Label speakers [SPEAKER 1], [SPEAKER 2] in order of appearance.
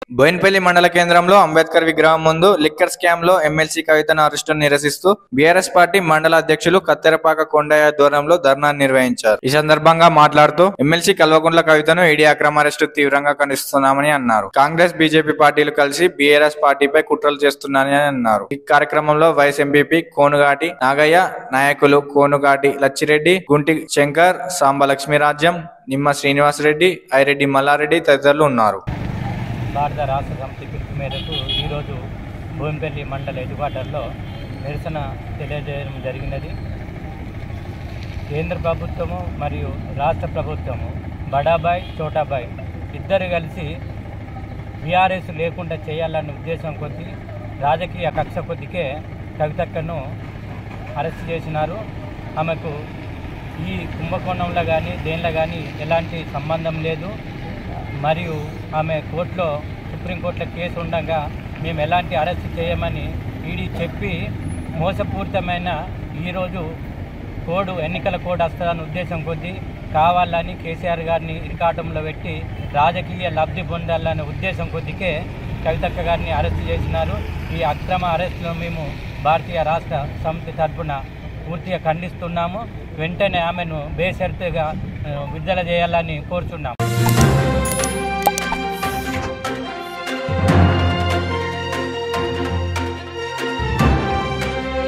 [SPEAKER 1] బోయిన్పల్లి మండల కేంద్రంలో అంబేద్కర్ విగ్రహం ముందు లిక్కర్ స్కామ్ లో ఎమ్మెల్సీ కవితను అరెస్టు నిరసిస్తూ బీఆర్ఎస్ పార్టీ మండల అధ్యక్షులు కత్తెరపాక కొండయ్య దూరంలో ధర్నా నిర్వహించారు ఈ సందర్భంగా మాట్లాడుతూ ఎమ్మెల్సీ కల్వకుంట్ల కవితను ఈడీ అక్రమ అరెస్టు తీవ్రంగా ఖండిస్తున్నామని అన్నారు కాంగ్రెస్ బీజేపీ పార్టీలు కలిసి బీఆర్ఎస్ పార్టీపై కుట్రలు చేస్తున్నారని అన్నారు ఈ కార్యక్రమంలో వైస్ ఎంపీపీ కోనుగాటి నాగయ్య నాయకులు కోనుగాటి లచ్చిరెడ్డి గుంటి శంకర్ సాంబ లక్ష్మీరాజ్యం నిమ్మ శ్రీనివాసరెడ్డి ఐరెడ్డి మల్లారెడ్డి తదితరులు ఉన్నారు
[SPEAKER 2] భారత రాష్ట్ర సమితి పిలుపు మేరకు ఈరోజు భూమిపల్లి మండల హెడ్ క్వార్టర్లో నిరసన తెలియజేయడం జరిగినది కేంద్ర ప్రభుత్వము మరియు రాష్ట్ర ప్రభుత్వము బడాబాయ్ చోటాబాయ్ ఇద్దరు కలిసి బీఆర్ఎస్ లేకుండా చేయాలన్న ఉద్దేశం కొద్దీ రాజకీయ కక్ష కొద్దికే కవితక్కను అరెస్ట్ చేసినారు ఆమెకు ఈ కుంభకోణంలో కానీ దేనిలో కానీ ఎలాంటి సంబంధం లేదు మరియు ఆమె కోర్టులో సుప్రీంకోర్టులో కేసు ఉండగా మేము ఎలాంటి అరెస్ట్ చేయమని ఈడీ చెప్పి మోసపూరితమైన ఈరోజు కోడ్ ఎన్నికల కోడ్ వస్తుందన్న ఉద్దేశం కొద్దీ కావాలని కేసీఆర్ గారిని ఇరికాటంలో పెట్టి రాజకీయ లబ్ధి పొందాలనే ఉద్దేశం కొద్దికే కవితక్క గారిని అరెస్ట్ చేసినారు ఈ అక్రమ అరెస్టులో మేము భారతీయ రాష్ట్ర సమితి తరఫున పూర్తిగా ఖండిస్తున్నాము వెంటనే ఆమెను బేషరతుగా ఆ, విడుదల చేయాలని కోరుచున్నాము